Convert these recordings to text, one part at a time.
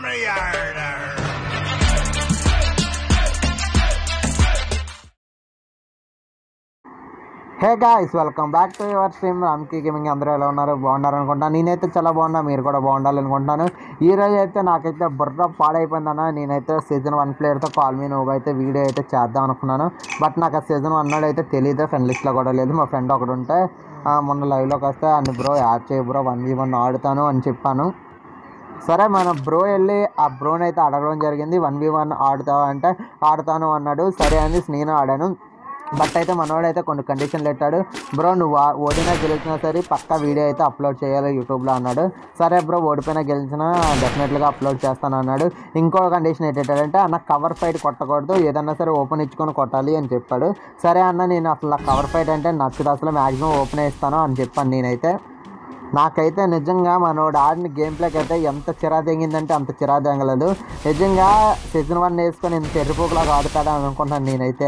Hey guys welcome back to your stream రామ్కి gaming అందరూ ఎలా ఉన్నారు బాగున్నారు అనుకుంటాను నేనైతే చాలా బాగున్నా మీరు కూడా బాగుండాలి అనుకుంటున్నాను ఈ రోజు అయితే నాకైతే బుర్ర పాడైపోయిందన్న నేనైతే సీజన్ వన్ ప్లేయర్తో కాల్ మీ నువ్వు అయితే వీడియో అయితే చేద్దాం అనుకున్నాను బట్ నాకు ఆ సీజన్ వన్ నాడు అయితే తెలియదు ఫ్రెండ్ లిస్ట్లో కూడా లేదు మా ఫ్రెండ్ ఒకడు ఉంటే ఆ, మొన్న లైవ్లోకి వస్తే అన్ని బ్రో యాడ్ చేయ బ్రో వన్ వీ వన్ ఆడుతాను అని చెప్పాను సరే మన బ్రో వెళ్ళి ఆ బ్రోని అయితే అడగడం జరిగింది వన్ వి వన్ ఆడుతావా అంటే ఆడతాను అన్నాడు సరే అని నేను ఆడాను బట్ అయితే మనోడు అయితే కొన్ని కండిషన్లు పెట్టాడు బ్రో నువ్వు ఆ- ఓడినా గెలిచినా సరే పక్కా వీడియో అయితే అప్లోడ్ చేయాలి యూట్యూబ్లో అన్నాడు సరే బ్రో ఓడిపోయినా గెలిచినా డెఫినెట్గా అప్లోడ్ చేస్తాను అన్నాడు ఇంకో కండిషన్ ఏంటంటే అన్న కవర్ ఫైట్ కొట్టకూడదు ఏదన్నా సరే ఓపెన్ ఇచ్చుకొని కొట్టాలి అని చెప్పాడు సరే అన్న నేను అసలు కవర్ ఫైట్ అంటే నచ్చదు అసలు మ్యాక్సిమం ఓపెన్ ఇస్తాను అని చెప్పాను నేనైతే నాకైతే నిజంగా మనోడు ఆడిన గేమ్ ప్లేకి అయితే ఎంత చిరా తెంగిందంటే అంత చిరా తెంగలేదు నిజంగా సీజన్ వన్ వేసుకొని ఇంత ఎర్రిపోకులాగా ఆడుతాడా అనుకుంటాను నేనైతే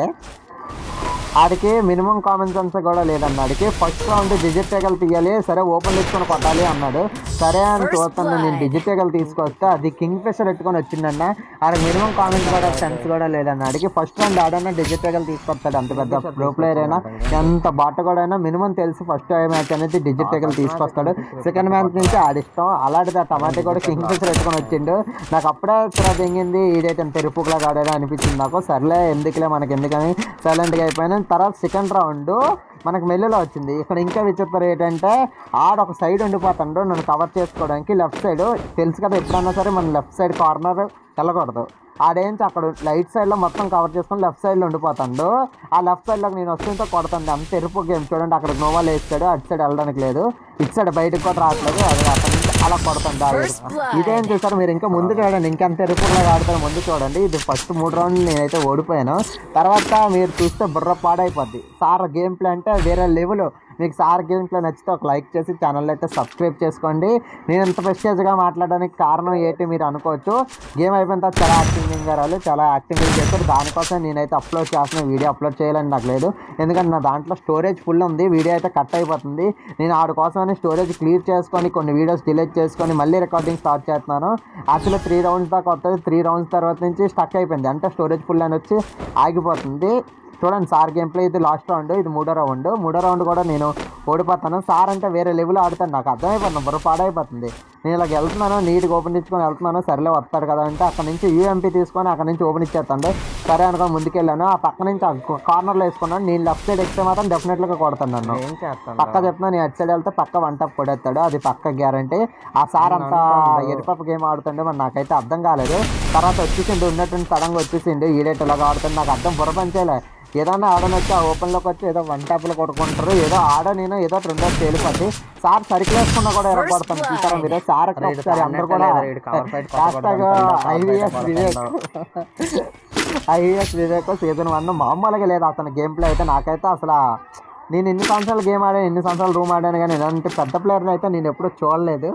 ఆడికి మినిమం కామన్ సెన్స్ కూడా లేదన్న ఆడికి ఫస్ట్ రౌండ్ డిజిట్ టేగల్ తీయాలి సరే ఓపెన్ తీసుకొని కొట్టాలి అన్నాడు సరే అని చూస్తాను నేను డిజిట్ టేగల్ తీసుకొస్తే అది కింగ్ ఫిషర్ ఎట్టుకొని వచ్చిందన్న ఆడికి మినిమం కామెంట్ కూడా సెన్స్ కూడా లేదన్న ఆడికి ఫస్ట్ రౌండ్ ఆడన్నా డిజిట్ టేగల్ తీసుకొస్తాడు అంత పెద్ద ప్రో ప్లేయర్ అయినా ఎంత బాట కూడా అయినా మినిమం తెలిసి ఫస్ట్ మ్యాచ్ అనేది డిజిట్ టేగల్ తీసుకొస్తాడు సెకండ్ మ్యాచ్ నుంచి ఆడిస్తాం అలాంటిది ఆ టమాటా కూడా కింగ్ ఫిషర్ ఎట్టుకొని వచ్చిండు నాకు అప్పుడే చిరా తెంగింది ఈడైతే తెరుపుకులాగా ఆడాడు అనిపించింది నాకు సర్లే ఎందుకులే మనకి ఎందుకని సైలెంట్గా అయిపోయినా తర్వాత సెకండ్ రౌండ్ మనకు మెల్లులో వచ్చింది ఇక్కడ ఇంకా విచిత్రం ఏంటంటే ఆడ ఒక సైడ్ ఉండిపోతాడు నన్ను కవర్ చేసుకోవడానికి లెఫ్ట్ సైడ్ తెలుసు కదా ఎప్పుడన్నా సరే మన లెఫ్ట్ సైడ్ కార్నర్ వెళ్ళకూడదు ఆడేంచి అక్కడ లైట్ సైడ్లో మొత్తం కవర్ చేసుకొని లెఫ్ట్ సైడ్లో ఉండిపోతాడు ఆ లెఫ్ట్ సైడ్లోకి నేను వస్తుంటే కొడతాను అంత ఎరుపు గేమ్ చూడండి అక్కడ నోవాలు వేస్తాడు అటు సైడ్ వెళ్ళడానికి లేదు ఇటు సైడ్ బయటకు కూడా రావట్లేదు అది అక్కడ నుంచి అలా కొడతాను ఆ ఎరుపు. ఇదేం చూసారు మీరు ఇంకా ముందు చూడండి ఇంకెంత ఎరుపులాగా ఆడతారు ముందు చూడండి ఇది ఫస్ట్ మూడు రౌండ్లు నేనైతే ఓడిపోయాను తర్వాత మీరు చూస్తే బుర్ర పాడైపోద్ది సార్ గేమ్ ప్లే అంటే వేరే లెవెల్ మీకు సార్ గేమ్ ప్లే నచ్చితే ఒక లైక్ చేసి ఛానల్ అయితే సబ్స్క్రైబ్ చేసుకోండి నేను ఇంత ప్రెస్టేజ్గా మాట్లాడడానికి కారణం ఏంటి మీరు అనుకోవచ్చు గేమ్ అయిపోయిన తర్వాత చాలా యాక్టింగ్ గారు చాలా యాక్టింగ్ చేస్తారు దానికోసం నేనైతే అప్లోడ్ చేస్తున్న వీడియో అప్లోడ్ చేయాలని నాకు లేదు ఎందుకంటే నా దాంట్లో స్టోరేజ్ ఫుల్ ఉంది వీడియో అయితే కట్ అయిపోతుంది నేను ఆడి కోసమని స్టోరేజ్ క్లియర్ చేసుకొని కొన్ని వీడియోస్ డిలీట్ చేసుకొని మళ్ళీ రికార్డింగ్ స్టార్ట్ చేస్తున్నాను యాక్చువల్లీ త్రీ రౌండ్స్ దాకా వస్తుంది త్రీ రౌండ్స్ తర్వాత నుంచి స్టక్ అయిపోయింది అంటే స్టోరేజ్ ఫుల్ అని వచ్చి ఆగిపోతుంది చూడండి సార్ గేమ్ ప్లే ఇది లాస్ట్ రౌండ్ ఇది మూడో రౌండ్ మూడో రౌండ్ కూడా నేను ఓడిపోతాను సార్ అంటే వేరే లెవెల్ ఆడుతాను నాకు అర్థమైపోతుంది బుర్ర పాడైపోతుంది నేను ఇలా వెళ్తున్నాను నీట్గా ఓపెన్ ఇచ్చుకొని వెళ్తున్నాను సరేలే వస్తాడు కదా అంటే అక్కడ నుంచి యూఎంపీ తీసుకొని అక్కడ నుంచి ఓపెన్ ఇచ్చేస్తాడు సరే అనుకో ముందుకెళ్ళాను ఆ పక్క నుంచి కార్నర్లో వేసుకున్నాను నేను లెఫ్ట్ సైడ్ ఎక్కితే మాత్రం డెఫినెట్గా కొడతాను నన్ను ఏం చేస్తాను పక్క చెప్తున్నా నేను అటు సైడ్ వెళ్తే పక్క వన్ టప్ కొడేస్తాడు అది పక్క గ్యారంటీ ఆ సార్ అంతా ఎరిపప్ప గేమ్ ఆడుతుండే మరి నాకైతే అర్థం కాలేదు తర్వాత వచ్చేసిండు ఉన్నట్టు సడన్గా వచ్చేసిండు ఈడేటలాగా ఆడుతుంది నాకు అర్థం బుర్ర పనిచేయలే ఏదన్నా ఆడనొచ్చి ఆ ఓపెన్లోకి వచ్చి ఏదో వన్ టాప్లో కొట్టుకుంటారు ఏదో ఆడ నేను ఏదో రెండో తేలిపోద్ది సార్ సరికిల్ వేసుకున్నా కూడా ఎరగొడతాను చూసారా మీరు సార్ అరే, ఇది ఒకసారి అందరు కూడా పన్నెట్టే లేదు, వీడు cover fight కొట్టకూడదు హ్యాష్టాగ్ అనుకుంటా, cover fight ఐవిఎస్ కొట్టకూడదు. Vivek IVS Vivek season one మామూలుగా లేదు అతని గేమ్ ప్లే అయితే నాకైతే అసలు నేను ఎన్ని సంవత్సరాలు గేమ్ ఆడాను ఎన్ని సంవత్సరాలు రూమ్ ఆడాను కానీ ఇలాంటి పెద్ద ప్లేయర్ని అయితే నేను ఎప్పుడూ చూడలేదు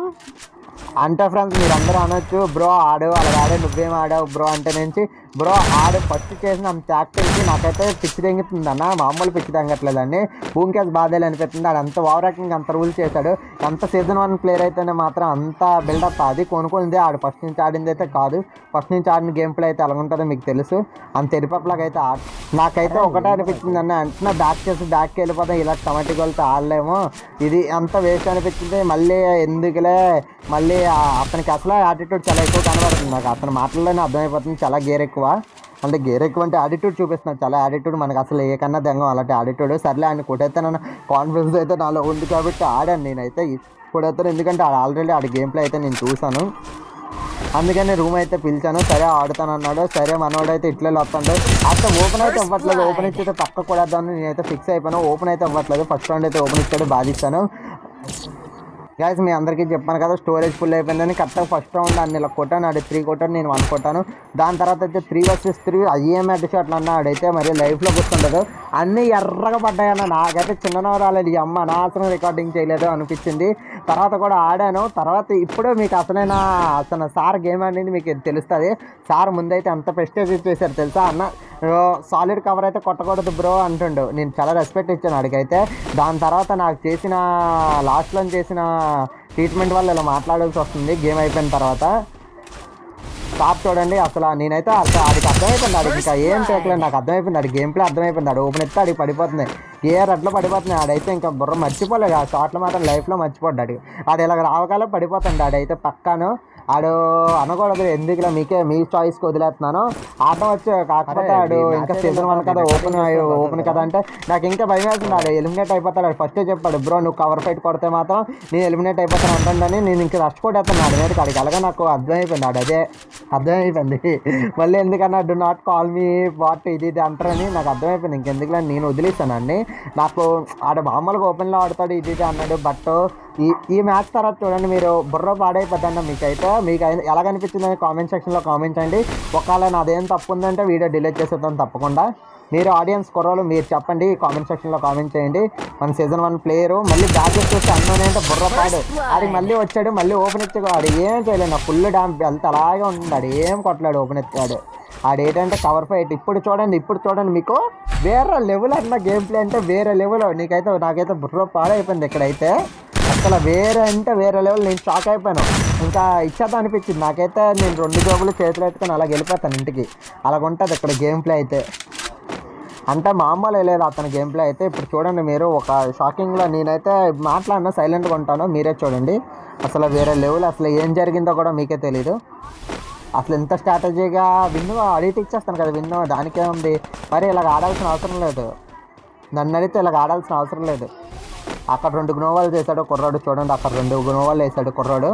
అంటే ఫ్రెండ్స్ మీరు అందరూ అనొచ్చు బ్రో ఆడు అలా ఆడే నువ్వేం ఆడావు బ్రో అంటే నుంచి బ్రో ఆడు ఫస్ట్ చేసిన అంత యాక్టివ్కి నాకైతే పిచ్చి తెంగుతుంది అన్న మామూలు పిచ్చి తెంగట్లేదండి భూమికేస్ బాధలు అనిపిస్తుంది ఆడు అంత ఓవర్ యాక్టింగ్ అంత రూల్ చేశాడు అంత సీజన్ వన్ ప్లేయర్ అయితేనే మాత్రం అంత బిల్డప్ అది కొనుక్కుంది ఆడు ఫస్ట్ నుంచి ఆడింది అయితే కాదు ఫస్ట్ నుంచి ఆడిన గేమ్ ప్లే అయితే ఎలా ఉంటుందో మీకు తెలుసు అంత ఎరిపప్లాగా అయితే ఆడ నాకైతే ఒకటే అనిపించింది అన్న అంటున్నా బ్యాక్ చేసి బ్యాక్కి వెళ్ళిపోతాం ఇలా టమాటో గోల్తో ఆడలేము ఇది అంత వేస్ట్ అనిపించింది మళ్ళీ ఎందుకులే మళ్ళీ ఆ- అతనికి అసలు యాటిట్యూడ్ చాలా ఎక్కువ కనబడుతుంది నాకు అతని మాటల్లోనే అర్థమైపోతుంది చాలా గేర్ ఎక్కువ అంటే గేర్ ఎక్కువ అంటే యాటిట్యూడ్ చూపిస్తున్నాడు చాలా యాటిట్యూడ్ మనకు అసలు ఏ కన్నా దెంగం అలాంటి యాటిట్యూడ్ సర్లే ఆయన కొట్టేస్తానన్న కాన్ఫిడెన్స్ అయితే నాలో ఉంది కాబట్టి ఆడాను నేనైతే కొడేస్తాను ఎందుకంటే ఆల్రెడీ ఆడి గేమ్ ప్లే అయితే నేను చూసాను అందుకని రూమ్ అయితే పిలిచాను సరే ఆడుతాను అన్నాడు సరే మనోడైతే ఇట్లే వస్తాడు అసలు ఓపెన్ అయితే ఇవ్వట్లేదు ఓపెన్ ఇచ్చి పక్క కొడేద్దామని నేనైతే ఫిక్స్ అయిపోయాను ఓపెన్ అయితే ఇవ్వట్లేదు ఫస్ట్ రౌండ్ అయితే ఓపెన్ ఇచ్చాడు బాధిస్తాను గైస్ మీ అందరికీ చెప్పాను కదా స్టోరేజ్ ఫుల్ అయిపోయిందని కరెక్ట్గా ఫస్ట్ రౌండ్ అన్ని ఇలా కొట్టాను ఆడి త్రీ కొట్టాను నేను వన్ కొట్టాను దాని తర్వాత అయితే త్రీ వర్సెస్ త్రీ అయ్యే మ్యాట్ షాట్లు అన్న ఆడైతే మరి లైఫ్లో కూర్చుండదు అన్నీ ఎర్రగా పడ్డాయన్న నాకైతే చిన్న రాలేదు ఈ అమ్మ అనవసరం రికార్డింగ్ చేయలేదు అనిపించింది తర్వాత కూడా ఆడాను తర్వాత ఇప్పుడు మీకు అసలైన అసలు సార్ గేమ్ అనేది మీకు తెలుస్తుంది సార్ ముందైతే ఎంత ప్రెస్టేజ్ ఇచ్చేసారు తెలుసా అన్న సాలిడ్ కవర్ అయితే కొట్టకూడదు బ్రో అంటుండు నేను చాలా రెస్పెక్ట్ ఇచ్చాను అడిగైతే దాని తర్వాత నాకు చేసిన లాస్ట్లో చేసిన ట్రీట్మెంట్ వల్ల ఇలా మాట్లాడాల్సి వస్తుంది గేమ్ అయిపోయిన తర్వాత షాప్ చూడండి అసలు నేనైతే అసలు ఆడికి అర్థమైపోయింది ఆడికి ఇంకా ఏం చేయట్లేదు నాకు అర్థమైపోయింది ఆడి గేమ్ ప్లే అర్థమైపోయింది ఆడు ఓపెన్ ఎత్తే ఆడికి పడిపోతుంది గేర్ అట్లా పడిపోతుంది ఆడైతే ఇంకా బుర్ర మర్చిపోలేదు ఆ షాట్లు మాత్రం లైఫ్లో మర్చిపోడ్డాడు ఆడు ఇలా రావకాలే పడిపోతుంది ఆడైతే పక్కాను ఆడు అనకూడదు ఎందుకులా మీకే మీ చాయిస్కి వదిలేస్తున్నాను ఆట వచ్చి కాకపోతే ఆడు ఇంకా సీజన్ వన్ కదా ఓపెన్ ఓపెన్ కదా అంటే నాకు ఇంకా భయం వేస్తుంది ఆడు ఎలిమినేట్ అయిపోతాడు ఆడు ఫస్టే చెప్పాడు బ్రో నువ్వు కవర్ ఫైట్ కొడితే మాత్రం నేను ఎలిమినేట్ అయిపోతాను అంటుందని నేను ఇంకా రష్ కొట్టేస్తాను ఆడి మీద కాడికి అలాగే నాకు అర్థమైపోయింది ఆడు అదే అర్థమైపోయింది మళ్ళీ ఎందుకన్నా do not call me what ఇది ఇది అంటారని నాకు అర్థమైపోయింది ఇంకెందుకులే నేను వదిలేస్తానండి నాకు ఆడ మామూలుగా ఓపెన్లో ఆడతాడు ఇది ఇది అన్నాడు బట్ ఈ ఈ మ్యాచ్ తర్వాత చూడండి మీరు బుర్ర పాడైపోద్దన్న మీకైతే మీకు అయి- ఎలా కనిపించిందని కామెంట్ సెక్షన్లో కామెంట్ చేయండి ఒకవేళ నాదేం తప్పు ఉందంటే వీడియో డిలీట్ చేసేద్దాం తప్పకుండా మీరు ఆడియన్స్ కుర్రోలు మీరు చెప్పండి కామెంట్ సెక్షన్లో కామెంట్ చేయండి మన సీజన్ వన్ ప్లేయరు మళ్ళీ బ్యాచెస్ చూస్తే అన్నోనే అంటే బుర్ర పాడు ఆడికి మళ్ళీ వచ్చాడు మళ్ళీ ఓపెన్ ఇచ్చాడు ఆడు ఏం చేయలేదు నా ఫుల్ డ్యామ్ వెళ్తే అలాగే ఉంటుంది ఆడు ఏం కొట్టలేడు ఓపెన్ ఎత్తాడు ఆడు ఏంటంటే కవర్ ఫైట్ ఇప్పుడు చూడండి ఇప్పుడు చూడండి మీకు వేరే లెవెల్ అన్న గేమ్ ప్లే అంటే వేరే లెవెల్ నీకైతే నాకైతే బుర్ర పాడైపోయింది ఇక్కడైతే అసలు వేరే అంటే వేరే లెవెల్ నేను షాక్ అయిపోయాను ఇంకా ఇచ్చేద్దాం అనిపించింది నాకైతే నేను రెండు జోబులు చేతులు ఎత్తుకొని అలా వెళ్ళిపోతాను ఇంటికి అలాగ ఉంటుంది ఇక్కడ గేమ్ ప్లే అయితే అంటే మామూలు లేదు అతని గేమ్ ప్లే అయితే ఇప్పుడు చూడండి మీరు ఒక షాకింగ్లో నేనైతే మాట్లాడినా సైలెంట్గా ఉంటాను మీరే చూడండి అసలు వేరే లెవెల్ అసలు ఏం జరిగిందో కూడా మీకే తెలీదు అసలు ఎంత స్ట్రాటజీగా విన్ను అడిగితే ఇచ్చేస్తాను కదా విన్ను దానికే ఉంది మరి ఇలాగ ఆడాల్సిన అవసరం లేదు నన్ను అడిగితే ఇలాగ ఆడాల్సిన అవసరం లేదు అక్కడ రెండు గ్నోవాలు చేశాడు కుర్రాడు చూడండి అక్కడ రెండు గ్నోవాలు వేసాడు కుర్రాడు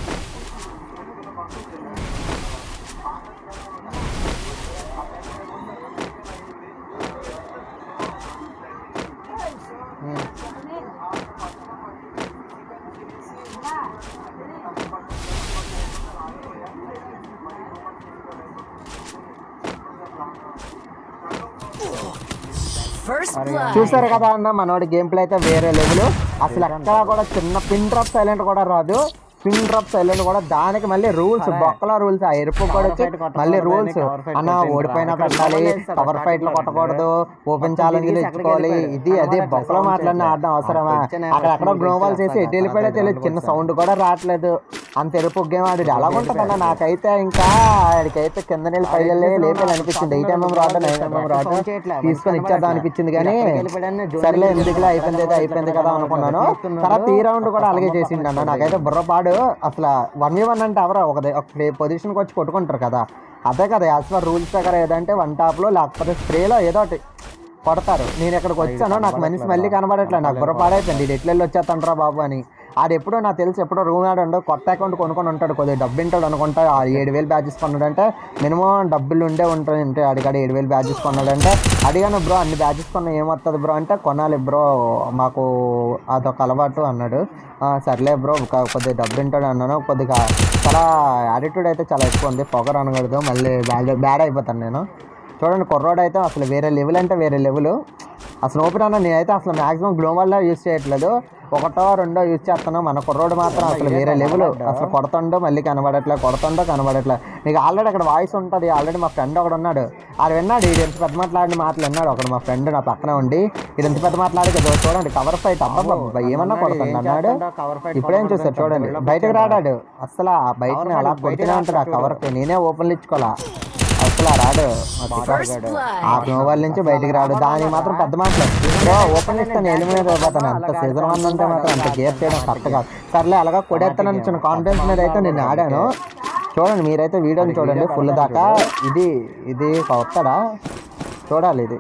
First blood. చూసారు కదా అన్న మనోడి గేమ్ ప్లే అయితే వేరే లెవెల్ అసలు ఎక్కడా కూడా చిన్న పిన్ డ్రాప్ సైలెంట్ కూడా రాదు పిన్ డ్రాప్ సైలెంట్ కూడా దానికి మళ్ళీ రూల్స్ బొక్కల రూల్స్ ఆ ఎరుపు కూడా వచ్చి మళ్ళీ రూల్స్ అన్న ఓడిపోయినా పెట్టాలి కవర్ ఫైట్ లో కొట్టకూడదు ఓపెన్ ఛాలెంజ్ తెచ్చుకోవాలి ఇది అదే బొక్కలో మాట్లాడిన ఆడడం అవసరమా అక్కడ ఎక్కడ గ్లోవాల్ చేసి ఎటు వెళ్ళిపోయా తెలియదు చిన్న సౌండ్ కూడా రావట్లేదు అంత ఎరుపు గేమ్ ఆడి ఎలా ఉంటుందన్న నాకైతే ఇంకా ఆడికైతే కింద నీళ్ళు పై లేపేది అనిపించింది ఎయిట్ ఎంఎం రావడం నైన్ ఎంఎం రావడం తీసుకొని ఇచ్చేద్దాం అనిపించింది కానీ సర్లే ఎందుకులే అయిపోయింది అయితే అయిపోయింది కదా అనుకున్నాను తర్వాత ఈ రౌండ్ కూడా అలాగే చేసిండు అన్న నాకైతే బుర్రపాడు అసలు వన్ వి వన్ అంటే ఎవరో ఒక దే- ఒక పొజిషన్కి వచ్చి కొట్టుకుంటారు కదా అదే కదా యాజ్ పర్ రూల్స్ ప్రకారం ఏదంటే వన్ టాప్లో లేకపోతే స్ప్రేలో ఏదో ఒకటి కొడతారు నేను ఇక్కడికి వచ్చాను నాకు మనిషి మళ్ళీ కనబడట్లేదు నాకు బుర్ర పాడైపోయింది ఇది ఎట్లెళ్ళి వచ్చేస్తాంటారా బాబు అని ఆడు ఎప్పుడో నాకు తెలిసి ఎప్పుడో రూమ్ ఆడు కొత్త అకౌంట్ కొనుక్కొని ఉంటాడు కొద్దిగా డబ్బు ఉంటాడు అనుకుంటా ఆ ఏడు వేలు బ్యాచెస్ కొన్నాడంటే మినిమం డబ్బులు ఉండే ఉంటాయి అంటే అడిగాడ ఏడు వేలు బ్యాచెస్ కొన్నాడంటే అడిగాను బ్రో అన్ని బ్యాచెస్ కొన్నా ఏమవుతుంది బ్రో అంటే కొనాలి బ్రో మాకు అదొక అలవాటు అన్నాడు "ఆ, సర్లే బ్రో ఒక- కొద్దిగా డబ్బు ఉంటాడు అన్నాను కొద్దిగా చాలా యాటిట్యూడ్ అయితే చాలా ఎక్కువ ఉంది పొగరు అనకూడదు మళ్ళీ బ్యాడ్ బ్యాడ్ అయిపోతాను నేను చూడండి కుర్రోడు అయితే అసలు వేరే లెవెల్ అంటే వేరే లెవెల్ అసలు ఓపెన్ అన్న నేనైతే అసలు మాక్సిమం గ్లోబల్లో యూజ్ చేయట్లేదు ఒకటో రెండో యూజ్ చేస్తాను మన కుర్రోడు మాత్రం అసలు వేరే లెవెల్ అసలు కొడుతుండో మళ్ళీ కనబడట్లే కొడుతుండో కనబడట్లే నీకు ఆల్రెడీ అక్కడ వాయిస్ ఉంటుంది ఆల్రెడీ మా ఫ్రెండ్ ఒకడు ఉన్నాడు ఆడు విన్నాడు ఇది ఎంత పెద్ద మాట్లాడిన మాటలు విన్నాడు ఒకడు మా ఫ్రెండ్ నా పక్కన ఉండి ఇది ఎంత పెద్ద మాట్లాడి కదా చూడండి కవర్ ఫైట్ అబ్బా ఏమన్నా కొడుతుంది అన్నాడు ఇప్పుడేం చూస్తారు చూడండి బయటకు రాడాడు అసలు ఆ బయటని అలా కొడుతూనే ఉంటాడు ఆ కవర్ నేనే ఓపెన్లు ఇచ్చుకోవాలా అసలు ఆ రాడు మా తిక్కగాడు. ఆ గ్లోబల్ నుంచి బయటికి రాడు దానికి మాత్రం పెద్ద మాటలు బ్రో ఓపెన్ ఇస్తాను ఎలిమినేట్ అయిపోతాను అంత సీజన్ వన్ అంటే మాత్రం అంత గేర్ చేయడం కరెక్ట్ కాదు సర్లే అలాగా కొడేస్తానని చిన్న కాన్ఫిడెన్స్ మీద అయితే నేను ఆడాను చూడండి మీరైతే వీడియోని చూడండి ఫుల్ దాకా ఇది ఇది కొత్తడా చూడాలి ఇది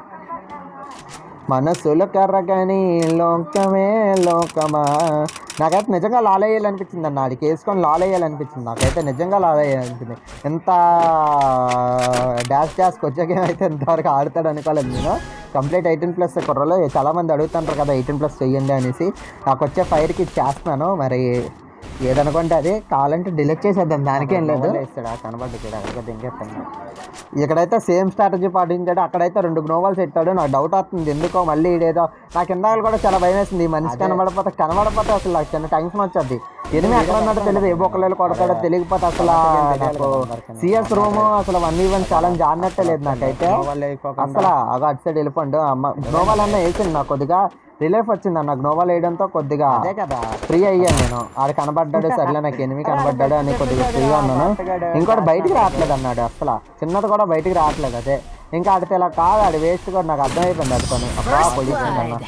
మనసులు కర్రగని లోకమే లోకమా నాకైతే నిజంగా లాలేయాలనిపించింది అన్న ఆడికి వేసుకొని లాలేయాలనిపించింది నాకైతే నిజంగా లాలేయాలనిపించింది ఎంత డాష్ డాష్కి వచ్చే గేమ్ అయితే ఎంతవరకు ఆడతాడు అనుకోలేదు నేను కంప్లీట్ ఎయిటీన్ ప్లస్ కుర్రలో చాలామంది అడుగుతుంటారు కదా ఎయిటీన్ ప్లస్ చెయ్యండి అనేసి నాకు వచ్చే ఫైర్కి చేస్తున్నాను మరి ఏదనుకుంటే అది కావాలంటే డిలీట్ చేసేద్దాం దానికేం లేదు కనబడ్డ ఇక్కడైతే సేమ్ స్ట్రాటజీ పాటించాడు అక్కడైతే రెండు గ్నోవల్స్ పెట్టాడు నాకు డౌట్ వస్తుంది ఎందుకో మళ్ళీ ఇదేదో నాకు ఇందాక కూడా చాలా భయం వేసింది ఈ మనిషి కనబడపోతే కనబడపోతే అసలు నాకు చిన్న టెన్షన్ వచ్చేది ఎనిమిది ఎక్కడ ఉన్నాడో తెలియదు ఏ బొక్కలు కొడతాడో తెలియకపోతే అసలు నాకు సిఎస్ రూమ్ అసలు వన్ ఈవెన్ ఛాలెంజ్ ఆడినట్టే లేదు నాకైతే అసలు అగో అటు సైడ్ వెళ్ళిపోండు అమ్మ గ్నోవాల్ అన్న వేసింది నాకు కొద్దిగా రిలీఫ్ వచ్చింది అన్న గ్నోవాల్ వేయడంతో కొద్దిగా అదే కదా ఫ్రీ అయ్యాను నేను ఆడు కనబడ్డాడు సర్లే నాకు ఎనిమి కనబడ్డాడు అని కొద్దిగా ఫ్రీగా ఉన్నాను ఇంకోటి బయటికి రావట్లేదు అన్నాడు అసలు చిన్నది కూడా బయటికి రావట్లేదు అదే ఇంకా ఆడితే ఇలా కాదు ఆడి వేస్ట్ కూడా నాకు అర్థమైపోయింది అడుకొని అబ్బా పొజిషన్ అన్న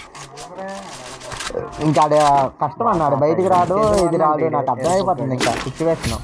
ఇంకా ఆడ కష్టం అన్నాడు బయటికి రాడు ఇది రాడు నాకు అర్థమైపోతుంది ఇంకా సిచ్యువేషన్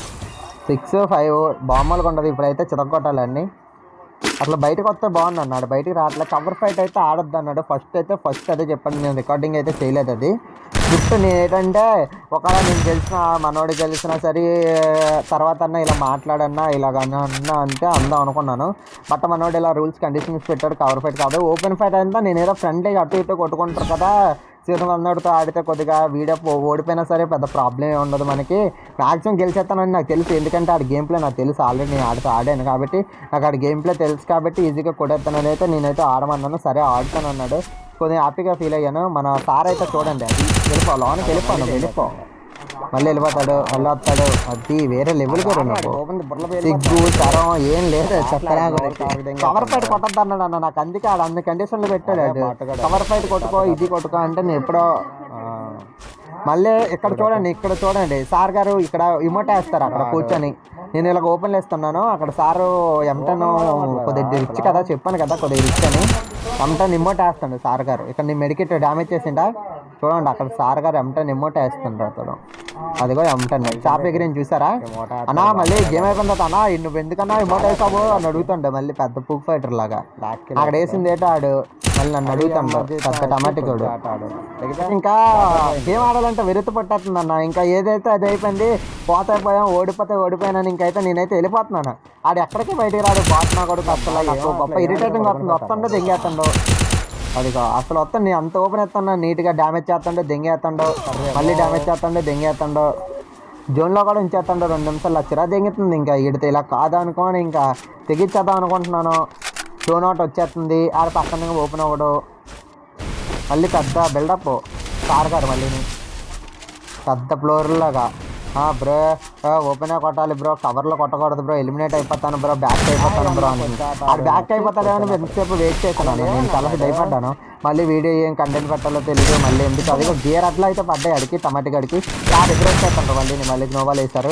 సిక్స్ ఫైవ్ బామ్మలు ఉండదు ఇప్పుడైతే చితకొట్టాలండి అట్లా బయటకు వస్తే బాగుంది అన్నాడు బయటికి రావట్లేదు కవర్ ఫైట్ అయితే ఆడొద్దు అన్నాడు ఫస్ట్ అయితే ఫస్ట్ అదే చెప్పండి నేను రికార్డింగ్ అయితే చేయలేదు అది జస్ట్ నేను ఏంటంటే ఒకవేళ నేను గెలిచిన మనోడు గెలిచినా సరే తర్వాత అన్న ఇలా మాట్లాడన్నా ఇలాగ అన్నా అంటే అందాం అనుకున్నాను బట్ మనోడు ఇలా రూల్స్ కండిషన్స్ పెట్టాడు కవర్ ఫైట్ కాదు ఓపెన్ ఫైట్ అంతా నేను ఏదో ఫ్రెండ్లీగా అటు ఇటు కొట్టుకుంటారు కదా సీతం అన్నోడితో ఆడితే కొద్దిగా వీడియో ఓడిపోయినా సరే పెద్ద ప్రాబ్లం ఏమి ఉండదు మనకి మ్యాక్సిమం గెలిచేస్తానని నాకు తెలుసు ఎందుకంటే ఆడి గేమ్ ప్లే నాకు తెలుసు ఆల్రెడీ నేను ఆడుతూ ఆడాను కాబట్టి నాకు ఆడి గేమ్ ప్లే తెలుసు కాబట్టి ఈజీగా కొడేస్తానని అయితే నేనైతే ఆడమన్నాను సరే ఆడుతాను అన్నాడు కొద్దిగా హ్యాపీగా ఫీల్ అయ్యాను మన సార్ అయితే చూడండి అది వెళ్ళిపో లోనికి వెళ్ళిపోను వెళ్ళిపో మళ్ళీ వెళ్ళిపోతాడు మళ్ళీ వస్తాడు అది వేరే లెవెల్కి నువ్వు ఓపెన్ బుర్ర పేరు సిగ్గు తరం ఏం లేదు చెత్తగా కవర్ ఫైట్ కొట్టద్దు అన్నాడు అన్న నాకు అందుకే ఆడు అన్ని కండిషన్లు పెట్టాడు ఆడు. కవర్ ఫైట్ కొట్టుకో ఇది కొట్టుకో అంటే నేను ఎప్పుడో ఆ, మళ్ళీ ఇక్కడ చూడండి ఇక్కడ చూడండి సార్ గారు ఇక్కడ ఇమోట్ వేస్తారు అక్కడ కూర్చొని నేను ఇలా ఓపెన్ వేస్తున్నాను అక్కడ సారు ఎంటన్ కొద్దిగా రిచ్ కదా చెప్పాను కదా కొద్దిగా రిచ్ అని ఎంటన్ ఇమోట్ వేస్తాడు సార్ గారు ఇక్కడ నీ మెడికెట్ డ్యామేజ్ చేసిండా చూడండి అక్కడ సార్ గారు ఎంటన్ ఇమోట్ వేస్తుండ్రు అతడు అదిగో ఎంటన్ చాప ఎగిరిని చూసారా అన్నా మళ్ళీ గేమ్ అయిపోయిన తర్వాత అన్నా నువ్వు ఎందుకన్నా ఇమోట్ వేసావు అని అడుగుతుండే మళ్ళీ పెద్ద పూక్ ఫైటర్ లాగా అక్కడ వేసింది ఏంటో ఆడు మళ్ళీ నన్ను అడుగుతాడు పెద్ద టమాటికోడు ఇంకా గేమ్ ఆడాలంటే వెరుతు పట్టేస్తుంది అన్న ఇంకా ఏదైతే అది అయిపోయింది పోతే పోయాం ఓడిపోతే ఓడిపోయానని ఇంకైతే నేనైతే వెళ్ళిపోతున్నాను ఆడు ఎక్కడికి బయటికి రాడు బాట్ నా కొడుకు అసలు నాకు గొప్ప ఇరిటేటింగ్ వస్తుంది వస్తుండో దెంగేస్తుండో అదిగో అసలు వస్తాను నేను అంత ఓపెన్ ఎత్తాను నీట్గా డ్యామేజ్ చేస్తాడో దెంగేస్తాడో మళ్ళీ డ్యామేజ్ చేస్తాడో దెంగేస్తాడో జోన్లో కూడా ఉంచేస్తాడో రెండు నిమిషాలు చిరా దెంగుతుంది ఇంకా ఈడితే ఇలా కాదు అనుకోని ఇంకా తెగించేద్దాం అనుకుంటున్నాను జోన్ అవుట్ వచ్చేస్తుంది ఆడ పక్కన ఓపెన్ అవ్వడు మళ్ళీ పెద్ద బిల్డప్ కార్ గారు మళ్ళీ పెద్ద ఫ్లోర్ లాగా బ్రో ఓపెన్ కొట్టాలి బ్రో కవర్లో కొట్టకూడదు బ్రో ఎలిమినేట్ అయిపోతాను బ్రో బ్యాక్ అయిపోతాను బ్రో అని అది బ్యాక్ అయిపోతాడేమో ఎంతసేపు వెయిట్ చేశాను నేను చాలా భయపడ్డాను మళ్ళీ వీడియో ఏం కంటెంట్ పెట్టాలో తెలియదు మళ్ళీ ఎందుకు అది గేర్ అట్లా అయితే పడ్డాయి అడిగి టమాటి గడికి చాలా దగ్గర వచ్చేస్తాను మళ్ళీ మళ్ళీ నోవాలు వేశారు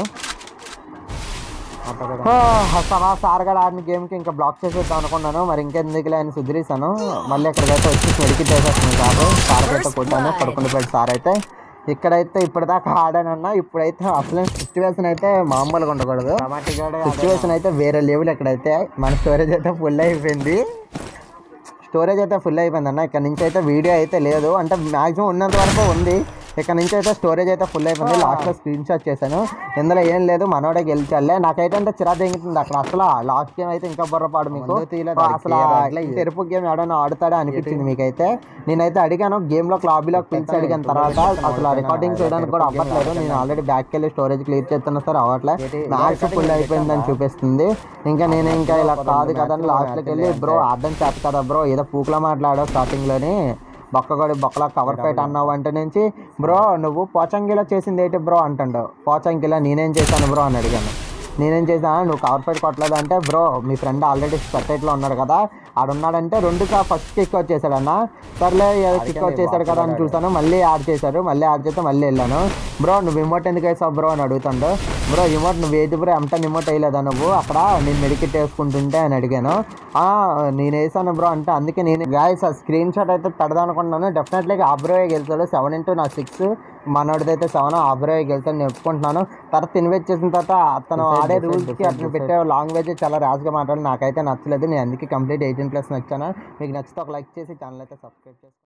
సభా సార్ గడ ఆడిన గేమ్కి ఇంకా బ్లాక్ చేసేద్దాం అనుకున్నాను మరి ఇంకెందుకులే అని సుధీరేశాను మళ్ళీ ఇక్కడికైతే వచ్చి మెడికిట్ వేసేస్తున్నాను సార్ సార్ అయితే కొట్టాను పడుకుండిపోయాడు సార్ అయితే ఇక్కడైతే ఇప్పటిదాకా ఆడానన్నా ఇప్పుడైతే అసలు సిచ్యువేషన్ అయితే మామూలుగా ఉండకూడదు సిచ్యువేషన్ అయితే వేరే లెవెల్ ఎక్కడైతే మన స్టోరేజ్ అయితే ఫుల్ అయిపోయింది స్టోరేజ్ అయితే ఫుల్ అయిపోయింది అన్న ఇక్కడ నుంచి అయితే వీడియో అయితే లేదు అంటే మాక్సిమం ఉన్నంత వరకు ఉంది ఇక్కడ నుంచి అయితే స్టోరేజ్ అయితే ఫుల్ అయిపోయింది లాస్ట్లో స్క్రీన్ షాట్ చేశాను ఇందులో ఏం లేదు మనోడే గెలిచాలే నాకైతే అంటే చిరా తెంగుతుంది అక్కడ అసలు లాస్ట్ గేమ్ అయితే ఇంకా బుర్రపాడు మీకు ముందు తీయలేదు, అసలు అట్లా ఈ తెరుపు గేమ్ ఎవడైనా ఆడుతాడా అనిపించింది మీకైతే నేనైతే అడిగాను గేమ్ లో లాబీలో పిలిచి అడిగిన తర్వాత అసలు రికార్డింగ్ చేయడానికి కూడా అవ్వట్లేదు నేను ఆల్రెడీ బ్యాక్ వెళ్ళి స్టోరేజ్ క్లియర్ చేస్తున్నా సరే అవ్వట్లేదు మ్యాక్స్ ఫుల్ అయిపోయిందని చూపిస్తుంది ఇంకా నేను ఇంకా ఇలా కాదు కదా అని లాస్ట్లోకి వెళ్ళి బ్రో అర్థం చేత కదా బ్రో ఏదో పూకులో మాట్లాడావు స్టార్టింగ్ లోని బొక్కగడి బొక్కలా కవర్ ఫైట్ అన్నావు అంటే నుంచి బ్రో నువ్వు పోచంగిలో చేసింది ఏంటి బ్రో అంటాడు పోచంగిలో నేనేం చేశాను బ్రో అని అడిగాను నేనేం చేశాను నువ్వు కవర్ ఫైట్ కొట్టలేదు అంటే బ్రో మీ ఫ్రెండ్ ఆల్రెడీ స్పెక్టైట్లో ఉన్నాడు కదా ఆడున్నాడంటే రెండు ఫస్ట్ కిక్ వచ్చేసాడు అన్న సర్లే కిక్ వచ్చేసాడు కదా అని చూసాను మళ్ళీ యాడ్ చేశారు మళ్ళీ యాడ్ చేస్తే మళ్ళీ వెళ్ళాను బ్రో నువ్వు ఇమోట్ ఎందుకు వేసావు బ్రో అని అడుగుతాడు బ్రో ఇమోట్ నువ్వు ఏది బ్రో ఎంటన్ ఇమోట్ వేయలేదా నువ్వు అక్కడ నేను మెడికెట్ వేసుకుంటుంటే అని అడిగాను "ఆ, నేను వేసాను బ్రో అంటే అందుకే నేను గాయస్ ఆ స్క్రీన్ షాట్ అయితే పెడదాం అనుకుంటున్నాను డెఫినెట్లీగా అబ్రోయే గెలుస్తాడు సెవెన్ ఇంటూ నా సిక్స్ మనోడిది అయితే సెవెన్ అబ్రోయే గెలుస్తాడు నేను ఒప్పుకుంటున్నాను తర్వాత ఇన్వెస్ట్ చేసిన తర్వాత అతను ఆడే రూల్స్కి అతను పెట్టే లాంగ్వేజ్ చాలా ర్యాష్గా మాట్లాడి నాకైతే నచ్చలేదు నేను అందుకే కంప్లీట్ ఎయిటీన్ ప్లస్ నచ్చాను మీకు నచ్చితే ఒక లైక్ చేసి ఛానల్ అయితే సబ్స్క్రైబ్ చేసుకోండి